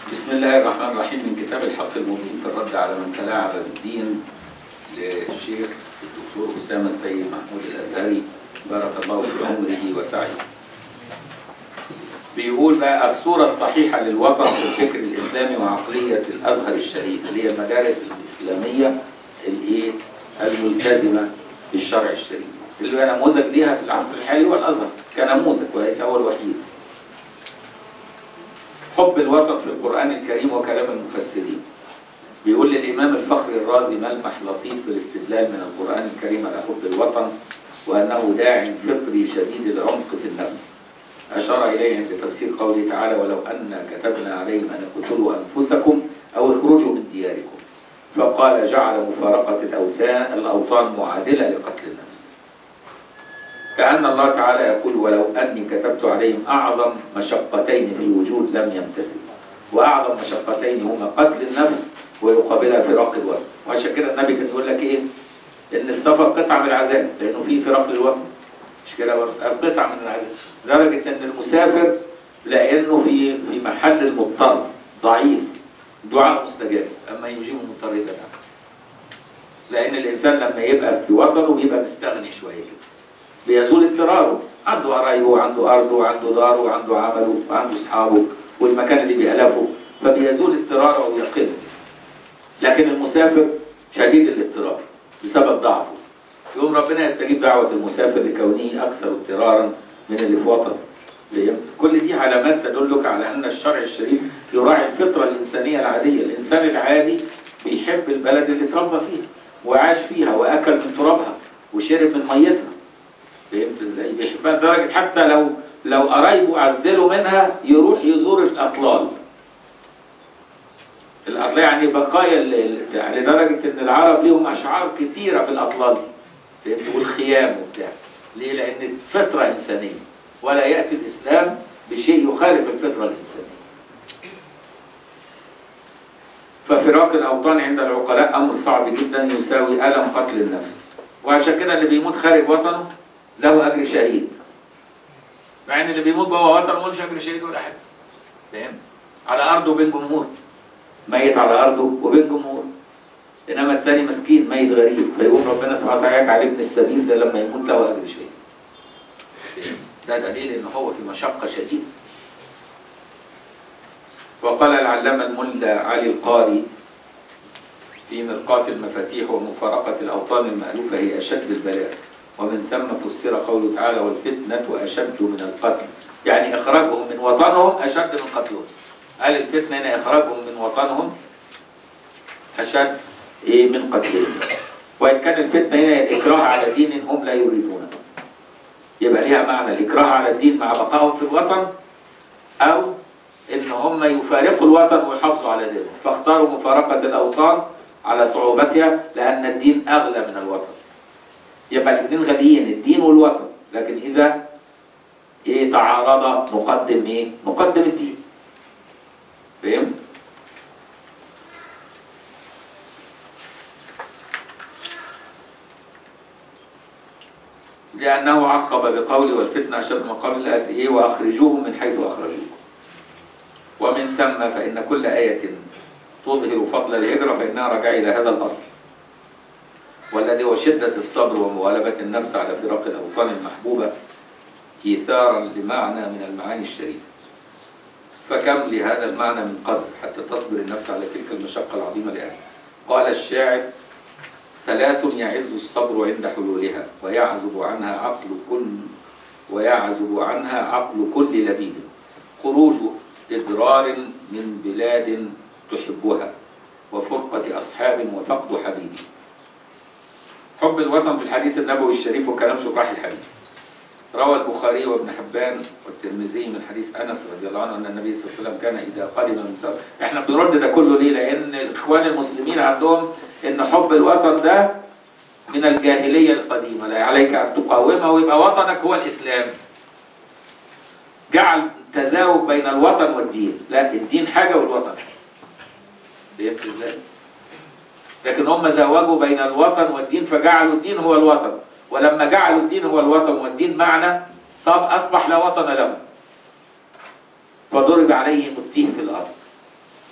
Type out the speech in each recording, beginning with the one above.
بسم الله الرحمن الرحيم من كتاب الحق المبين في الرد على من تلاعب بالدين للشيخ الدكتور أسامة السيد محمود الأزهري بارك الله في عمره وسعيه. بيقول بقى الصورة الصحيحة للوطن في الفكر الإسلامي وعقلية الأزهر الشريف اللي هي المدارس الإسلامية الإيه الملتزمة بالشرع الشريف اللي هي نموذج ليها في العصر الحالي والأزهر كنموذج وليس هو الوحيد. حب الوطن في القرآن الكريم وكلام المفسرين بيقول للإمام الفخري الرازي ملمح لطيف في الاستدلال من القرآن الكريم على حب الوطن وأنه داع فطري شديد العمق في النفس أشار إليه عند تفسير قوله تعالى ولو أن كتبنا عليهم أن اقتلوا أنفسكم أو اخرجوا من دياركم فقال جعل مفارقة الأوطان الأوطان معادلة لقتل النفس كأن الله تعالى يقول ولو أني كتبت عليهم أعظم مشقتين في الوجود لم يمتثلوا وأعظم مشقتين هما قتل النفس ويقابلها فراق الوطن وعشان كده النبي كان يقول لك إيه إن السفر قطعة من العذاب لأنه في فراق للوطن مش كده برضه؟ قطعة من العذاب لدرجة إن المسافر لأنه في في محل المضطر ضعيف دعاء مستجاب أما يجيب المضطر إذا دعا لأن الإنسان لما يبقى في وطنه بيبقى مستغني شوية كده بيزول اضطراره عنده قرايبه وعنده ارضه وعنده داره وعنده عمله وعنده اصحابه والمكان اللي بيألفه فبيزول اضطراره ويقل لكن المسافر شديد الاضطرار بسبب ضعفه يقوم ربنا يستجيب دعوة المسافر لكونه أكثر اضطرارا من اللي في وطنه كل دي علامات تدلك على أن الشرع الشريف يراعي الفطرة الإنسانية العادية الإنسان العادي بيحب البلد اللي اتربى فيها وعاش فيها وأكل من ترابها وشرب من ميتها فهمت ازاي؟ بيحبها لدرجه حتى لو لو قرايبه عزلوا منها يروح يزور الاطلال. الاطلال يعني بقايا يعني لدرجه ان العرب ليهم اشعار كثيره في الاطلال دي. فهمت؟ والخيام وبتاع. ليه؟ لان فطره انسانيه ولا ياتي الاسلام بشيء يخالف الفطره الانسانيه. ففراق الاوطان عند العقلاء امر صعب جدا يساوي الم قتل النفس. وعشان كده اللي بيموت خارج وطنه له اجر شهيد مع ان اللي بيموت جوه وطنه ملوش اجر شهيد ولا حاجه فاهم على ارضه وبين جمهور ميت على ارضه وبين جمهور انما التاني مسكين ميت غريب فيقوم ربنا سبحانه وتعالى عليه ابن السبيل ده لما يموت له اجر شهيد ده دليل ان هو في مشقه شديده وقال العلامه الملا علي القاري في مرقاة المفاتيح ومفارقة الأوطان المألوفة هي أشد البلاء ومن ثم فسر قوله تعالى والفتنة أشد من القتل يعني إخراجهم من وطنهم أشد من قتلهم قال الفتنة هنا إخراجهم من وطنهم أشد إيه من قتلهم وإن كان الفتنة هنا الإكراه على دين هم لا يريدونه يبقى ليها معنى الإكراه على الدين مع بقائهم في الوطن أو إن هم يفارقوا الوطن ويحافظوا على دينهم فاختاروا مفارقة الأوطان على صعوبتها لأن الدين أغلى من الوطن يبقى الاثنين غاليين الدين والوطن لكن إذا إيه تعارض نقدم إيه؟ نقدم الدين فهم؟ لأنه عقب بقوله والفتنة أشد من قبل إيه وأخرجوهم من حيث أخرجوكم ومن ثم فإن كل آية تظهر فضل الهجرة فإنها رجع إلى هذا الأصل والذي هو شدة الصبر ومغالبة النفس على فراق الأوطان المحبوبة إيثارا لمعنى من المعاني الشريفة فكم لهذا المعنى من قدر حتى تصبر النفس على تلك المشقة العظيمة لأهلها قال الشاعر ثلاث يعز الصبر عند حلولها ويعزب عنها عقل كل ويعزب عنها عقل كل لبيب خروج إضرار من بلاد تحبها وفرقة أصحاب وفقد حبيب حب الوطن في الحديث النبوي الشريف وكلام شراح الحديث روى البخاري وابن حبان والترمذي من حديث انس رضي الله عنه ان النبي صلى الله عليه وسلم كان اذا قدم من سفر احنا بنرد ده كله ليه؟ لان الاخوان المسلمين عندهم ان حب الوطن ده من الجاهليه القديمه لا عليك ان تقاومه ويبقى وطنك هو الاسلام جعل تزاوج بين الوطن والدين لا الدين حاجه والوطن حاجه فهمت ازاي؟ لكن هم زوجوا بين الوطن والدين فجعلوا الدين هو الوطن ولما جعلوا الدين هو الوطن والدين معنى صاب أصبح لا وطن له فضرب عليهم التيه في الأرض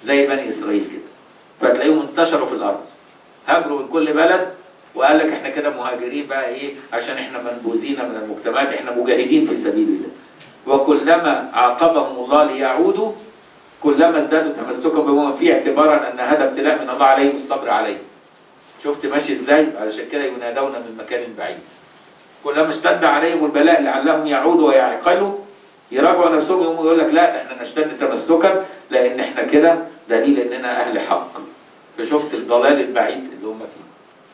زي بني اسرائيل كده فتلاقيهم انتشروا في الارض هاجروا من كل بلد وقال لك احنا كده مهاجرين بقى ايه عشان احنا منبوذين من المجتمعات احنا مجاهدين في سبيل الله وكلما عاقبهم الله ليعودوا كلما ازدادوا تمسكا بما فيه اعتبارا ان هذا ابتلاء من الله عليهم الصبر عليه شفت ماشي ازاي علشان كده ينادون من مكان بعيد كلما اشتد عليهم البلاء لعلهم يعودوا ويعقلوا يراجعوا نفسهم يقوموا يقول لك لا احنا نشتد تمسكا لان احنا كده دليل اننا اهل حق فشفت الضلال البعيد اللي هم فيه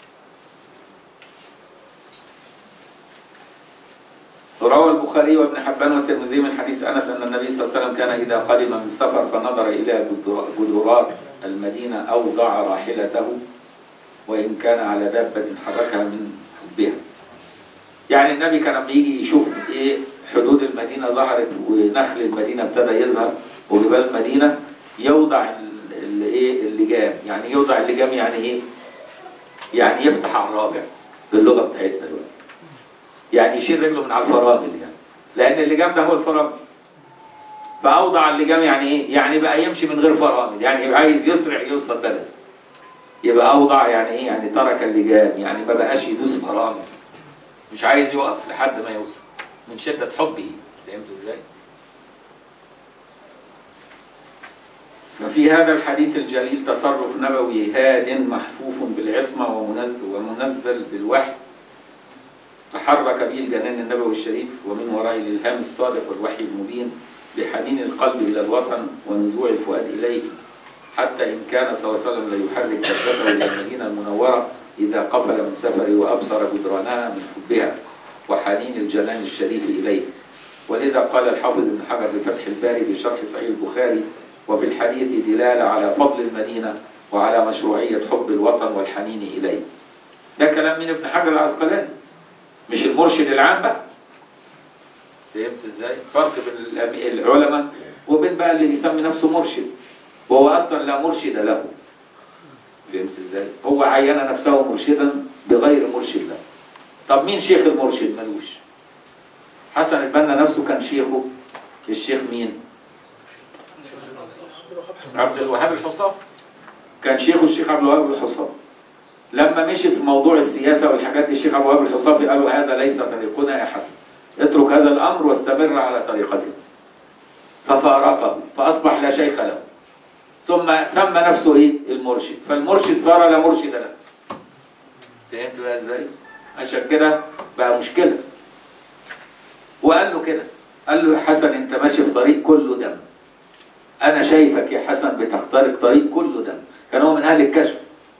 روى البخاري وابن حبان والترمذي من حديث انس ان النبي صلى الله عليه وسلم كان اذا قدم من سفر فنظر الى جدرات المدينه اوضع راحلته وان كان على دابه حركها من حبها. يعني النبي كان لما يجي يشوف ايه حدود المدينه ظهرت ونخل المدينه ابتدى يظهر وجبال المدينه يوضع الايه اللجام، يعني يوضع اللجام يعني ايه؟ يعني يفتح على الرابع باللغه بتاعتنا دلوقتي. يعني يشيل رجله من على الفرامل يعني لان اللجام ده هو الفرامل فاوضع اللجام يعني ايه يعني بقى يمشي من غير فرامل يعني يبقى عايز يسرع يوصل بلد يبقى اوضع يعني ايه يعني ترك اللجام يعني ما بقاش يدوس فرامل مش عايز يقف لحد ما يوصل من شده حبه فهمتوا ازاي ففي هذا الحديث الجليل تصرف نبوي هاد محفوف بالعصمه ومنزل, ومنزل بالوحي تحرك به الجنان النبوي الشريف ومن وراء الإلهام الصادق والوحي المبين بحنين القلب إلى الوطن ونزوع الفؤاد إليه حتى إن كان صلى الله عليه وسلم ليحرك كبته إلى المدينة المنورة إذا قفل من سفره وأبصر جدرانها من حبها وحنين الجنان الشريف إليه ولذا قال الحافظ ابن حجر بفتح الباري في شرح صحيح البخاري وفي الحديث دلالة على فضل المدينة وعلى مشروعية حب الوطن والحنين إليه ده كلام من ابن حجر العسقلاني مش المرشد العام بقى فهمت ازاي؟ فرق بين العلماء وبين بقى اللي بيسمي نفسه مرشد وهو اصلا لا مرشد له فهمت ازاي؟ هو عين نفسه مرشدا بغير مرشد له طب مين شيخ المرشد؟ ملوش حسن البنا نفسه كان شيخه الشيخ مين؟ عبد الوهاب الحصاف كان شيخه الشيخ عبد الوهاب الحصاف لما مشي في موضوع السياسة والحاجات دي الشيخ أبو وهاب الحصافي قالوا هذا ليس طريقنا يا حسن اترك هذا الأمر واستمر على طريقته ففارقه فأصبح لا شيخ له ثم سمى نفسه إيه المرشد فالمرشد صار لا مرشد له فهمت بقى إزاي عشان كده بقى مشكلة وقال له كده قال له يا حسن أنت ماشي في طريق كله دم أنا شايفك يا حسن بتخترق طريق كله دم كان هو من أهل الكشف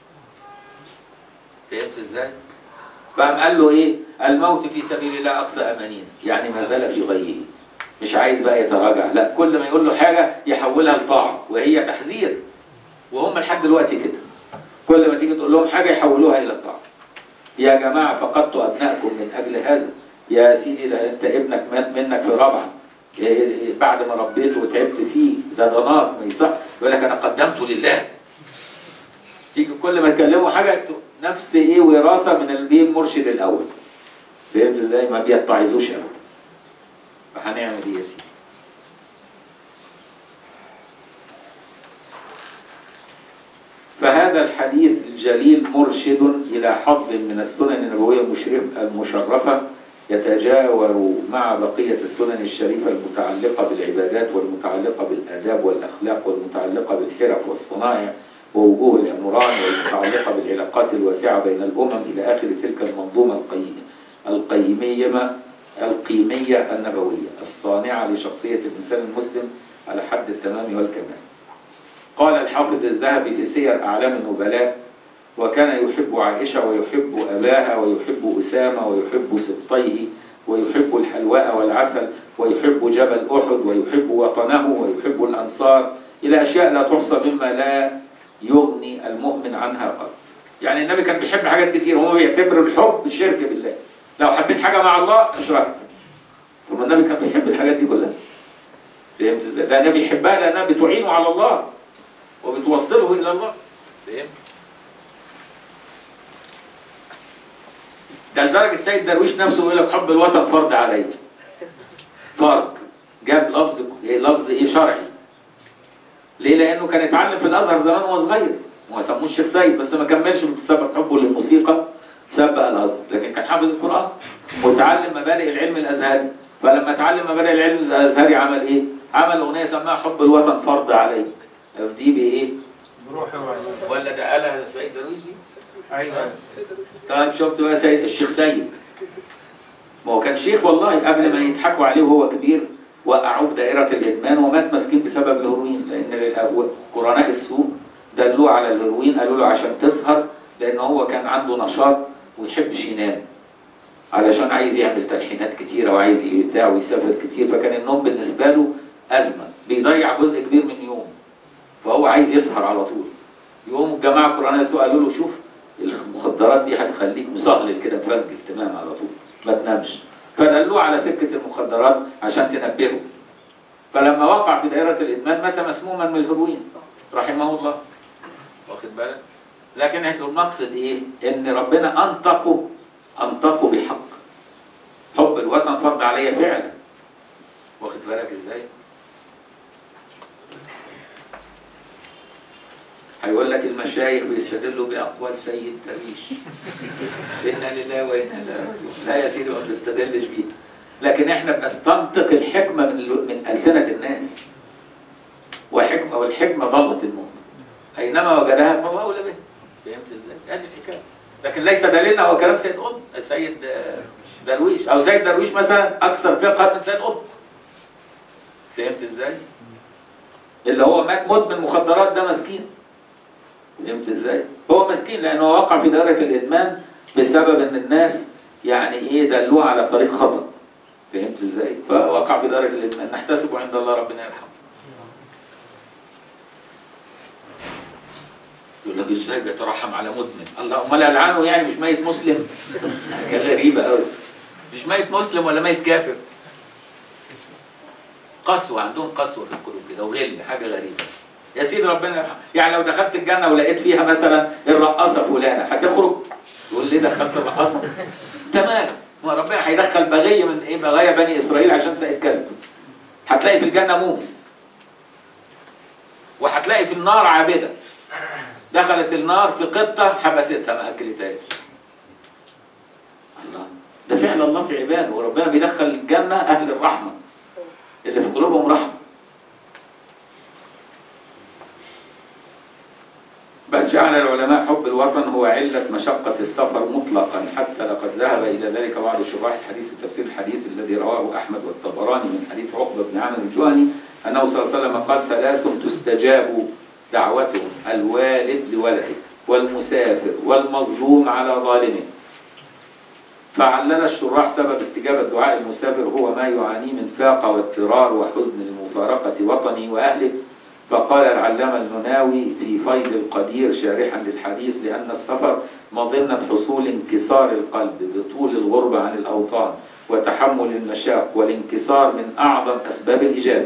فهمت ازاي؟ فقام قال له ايه؟ الموت في سبيل الله اقصى امانينا، يعني ما زال في غيه. مش عايز بقى يتراجع، لا كل ما يقول له حاجه يحولها لطاعه وهي تحذير. وهم لحد دلوقتي كده. كل ما تيجي تقول لهم حاجه يحولوها الى طاعه. يا جماعه فقدت ابنائكم من اجل هذا. يا سيدي ده انت ابنك مات منك في رابعه. بعد ما ربيته وتعبت فيه ده ضنات ما يصح يقول لك انا قدمته لله. تيجي كل ما تكلمه حاجه نفس ايه وراثه من البيه المرشد الاول فهمت ازاي ما بيتعظوش ابدا فهنعمل ايه يا سيدي فهذا الحديث الجليل مرشد الى حظ من السنن النبويه المشرفه يتجاور مع بقيه السنن الشريفه المتعلقه بالعبادات والمتعلقه بالاداب والاخلاق والمتعلقه بالحرف والصنائع ووجوه العمران والمتعلقة بالعلاقات الواسعة بين الأمم إلى آخر تلك المنظومة القيمية القيمية النبوية الصانعة لشخصية الإنسان المسلم على حد التمام والكمال قال الحافظ الذهبي في سير أعلام النبلاء وكان يحب عائشة ويحب أباها ويحب أسامة ويحب سبطيه ويحب الحلواء والعسل ويحب جبل أحد ويحب وطنه ويحب الأنصار إلى أشياء لا تحصى مما لا يغني المؤمن عنها قط يعني النبي كان بيحب حاجات كتير هو بيعتبر الحب شرك بالله لو حبيت حاجة مع الله اشركت ثم النبي كان بيحب الحاجات دي كلها فهمت ازاي؟ ده النبي يحبها لأنها بتعينه على الله وبتوصله إلى الله فهمت؟ ده لدرجة سيد درويش نفسه يقول لك حب الوطن فرض علي فرض جاب لفظ لفظ ايه شرعي ليه؟ لانه كان اتعلم في الازهر زمان وهو صغير وما سموه الشيخ سيد بس ما كملش بسبب حبه للموسيقى سبق الازهر لكن كان حافظ القران وتعلم مبادئ العلم الازهري فلما اتعلم مبادئ العلم الازهري عمل ايه؟ عمل اغنيه سماها حب الوطن فرض علي دي بايه؟ بروحي وعي ولا ده قالها سيد درويش دي؟ ايوه طيب شفت بقى سيد الشيخ سيد ما هو كان شيخ والله قبل ما يضحكوا عليه وهو كبير وقعوه في دائرة الإدمان ومات مسكين بسبب الهيروين لأن قرناء السوق دلوه على الهيروين قالوا له عشان تسهر لأن هو كان عنده نشاط ويحبش ينام علشان عايز يعمل تلحينات كتيرة وعايز يبدع ويسافر كتير فكان النوم بالنسبة له أزمة بيضيع جزء كبير من يومه فهو عايز يسهر على طول يقوموا الجماعة قرناء السوق قالوا له شوف المخدرات دي هتخليك مصهلل كده مفرجل تنام على طول ما تنامش فدلوه على سكة المخدرات عشان تنبهه فلما وقع في دائرة الإدمان مات مسموما من الهيروين رحمه الله واخد بالك لكن المقصد إيه إن ربنا أنطقه أنطقه بحق حب الوطن فرض علي فعلا واخد بالك إزاي هيقول لك المشايخ بيستدلوا بأقوال سيد درويش إنا لله وإنا إليه راجعون لا يا سيدي ما بنستدلش بيه لكن احنا بنستنطق الحكمة من من ألسنة الناس وحكمة والحكمة ضلت المؤمن أينما وجدها فهو أولى به فهمت إزاي؟ هذه الحكاية لكن ليس دليلنا هو كلام سيد قطب سيد درويش أو سيد درويش مثلا أكثر فقها من سيد قطب فهمت إزاي؟ اللي هو مات مدمن مخدرات ده مسكين فهمت ازاي؟ هو مسكين لانه وقع في دائره الادمان بسبب ان الناس يعني ايه دلوه على طريق خطا فهمت ازاي؟ فوقع في دائره الادمان نحتسبه عند الله ربنا يرحمه. يقول لك ازاي بيترحم على مدمن؟ الله امال العنه يعني مش ميت مسلم؟ حاجه غريبه قوي. مش ميت مسلم ولا ميت كافر؟ قسوه عندهم قسوه في القلوب كده وغل حاجه غريبه. يا سيدي ربنا يرحمه يعني لو دخلت الجنه ولقيت فيها مثلا الرقاصه فلانه هتخرج تقول ليه دخلت الرقاصه تمام ما ربنا هيدخل بغيه من ايه بغايا بني اسرائيل عشان سقط كلب هتلاقي في الجنه مومس وهتلاقي في النار عابده دخلت النار في قطه حبستها ما اكلتهاش الله ده فعل الله في عباده وربنا بيدخل الجنه اهل الرحمه اللي في قلوبهم رحمه بل جعل العلماء حب الوطن هو علة مشقة السفر مطلقا حتى لقد ذهب إلى ذلك بعض شراح الحديث في تفسير الحديث الذي رواه أحمد والطبراني من حديث عقبة بن عامر الجهني أنه صلى الله عليه وسلم قال ثلاث تستجاب دعوتهم الوالد لولده والمسافر والمظلوم على ظالمه فعلل الشراح سبب استجابة دعاء المسافر هو ما يعانيه من فاقة واضطرار وحزن لمفارقة وطنه وأهله فقال العلامة المناوي في فيض القدير شارحا للحديث لأن السفر مظنة حصول انكسار القلب بطول الغربة عن الأوطان وتحمل المشاق والانكسار من أعظم أسباب الإجابة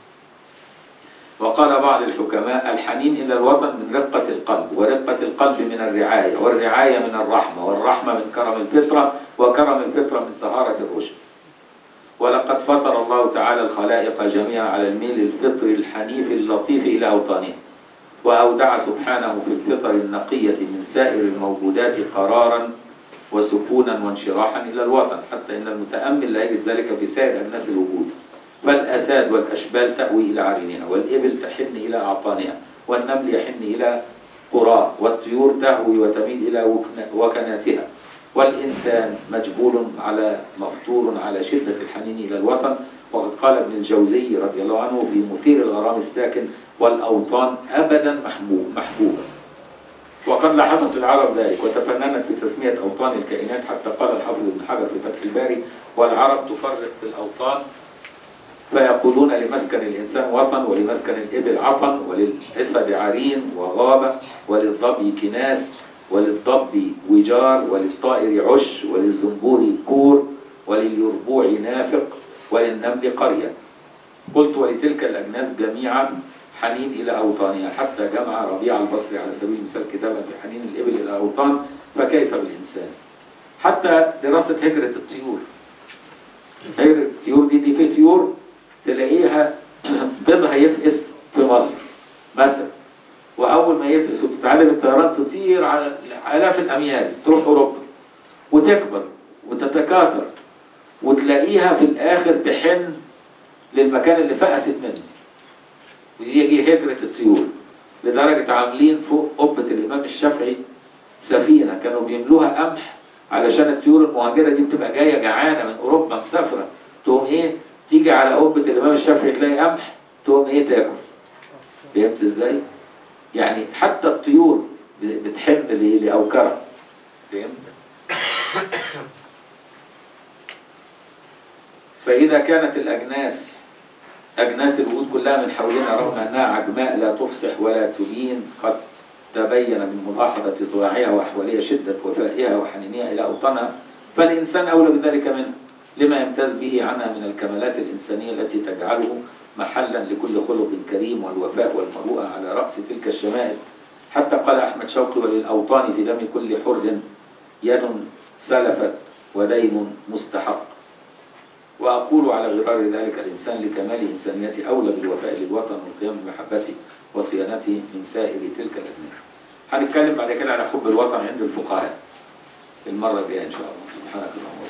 وقال بعض الحكماء الحنين إلى الوطن من رقة القلب ورقة القلب من الرعاية والرعاية من الرحمة والرحمة من كرم الفطرة وكرم الفطرة من طهارة الرشد ولقد فطر الله تعالى الخلائق جميعا على الميل الفطري الحنيف اللطيف إلى أوطانها وأودع سبحانه في الفطر النقية من سائر الموجودات قرارا وسكونا وانشراحا إلى الوطن حتى إن المتأمل لا يجد ذلك في سائر أجناس الوجود فالأساد والأشبال تأوي إلى عرينها والإبل تحن إلى أعطانها والنمل يحن إلى قراه والطيور تهوي وتميل إلى وكناتها والإنسان مجبول على مفطور على شدة الحنين إلى الوطن وقد قال ابن الجوزي رضي الله عنه في مثير الغرام الساكن والأوطان أبدا محبوب محبوبة وقد لاحظت العرب ذلك وتفننت في تسمية أوطان الكائنات حتى قال الحافظ ابن حجر في فتح الباري والعرب تفرق في الأوطان فيقولون لمسكن الإنسان وطن ولمسكن الإبل عطن وللحصب عرين وغابة وللظبي كناس وللضب وجار وللطائر عش وللزنبور كور ولليربوع نافق وللنمل قرية قلت ولتلك الأجناس جميعا حنين إلى أوطانها حتى جمع ربيع البصري على سبيل المثال كتابا في حنين الإبل إلى أوطان فكيف بالإنسان حتى دراسة هجرة الطيور هجرة الطيور دي دي في طيور تلاقيها بيضها يفقس في مصر مثلا واول ما يفقس وتتعلم الطيران تطير على الاف الاميال تروح اوروبا وتكبر وتتكاثر وتلاقيها في الاخر تحن للمكان اللي فقست منه ويجي هجرة الطيور لدرجة عاملين فوق قبة الإمام الشافعي سفينة كانوا بيملوها قمح علشان الطيور المهاجرة دي بتبقى جاية جعانة من أوروبا مسافرة تقوم إيه تيجي على قبة الإمام الشافعي تلاقي قمح تقوم إيه تاكل فهمت إزاي؟ يعني حتى الطيور بتحن ل- لأوكرة فهمت؟ فإذا كانت الأجناس أجناس الوجود كلها من حولنا رغم أنها عجماء لا تفصح ولا تبين قد تبين من ملاحظة طباعها وأحوالها شدة وفائها وحنينها إلى أوطانها فالإنسان أولى بذلك منه لما يمتاز به عنها من الكمالات الإنسانية التي تجعله محلا لكل خلق كريم والوفاء والمروءة على رأس تلك الشمائل حتى قال أحمد شوقي وللأوطان في دم كل حر يد سلفت ودين مستحق وأقول على غرار ذلك الإنسان لكمال إنسانيته أولى بالوفاء للوطن والقيام بمحبته وصيانته من سائر تلك الأجناس. هنتكلم بعد كده على حب الوطن عند الفقهاء المرة الجاية إن شاء الله سبحانك اللهم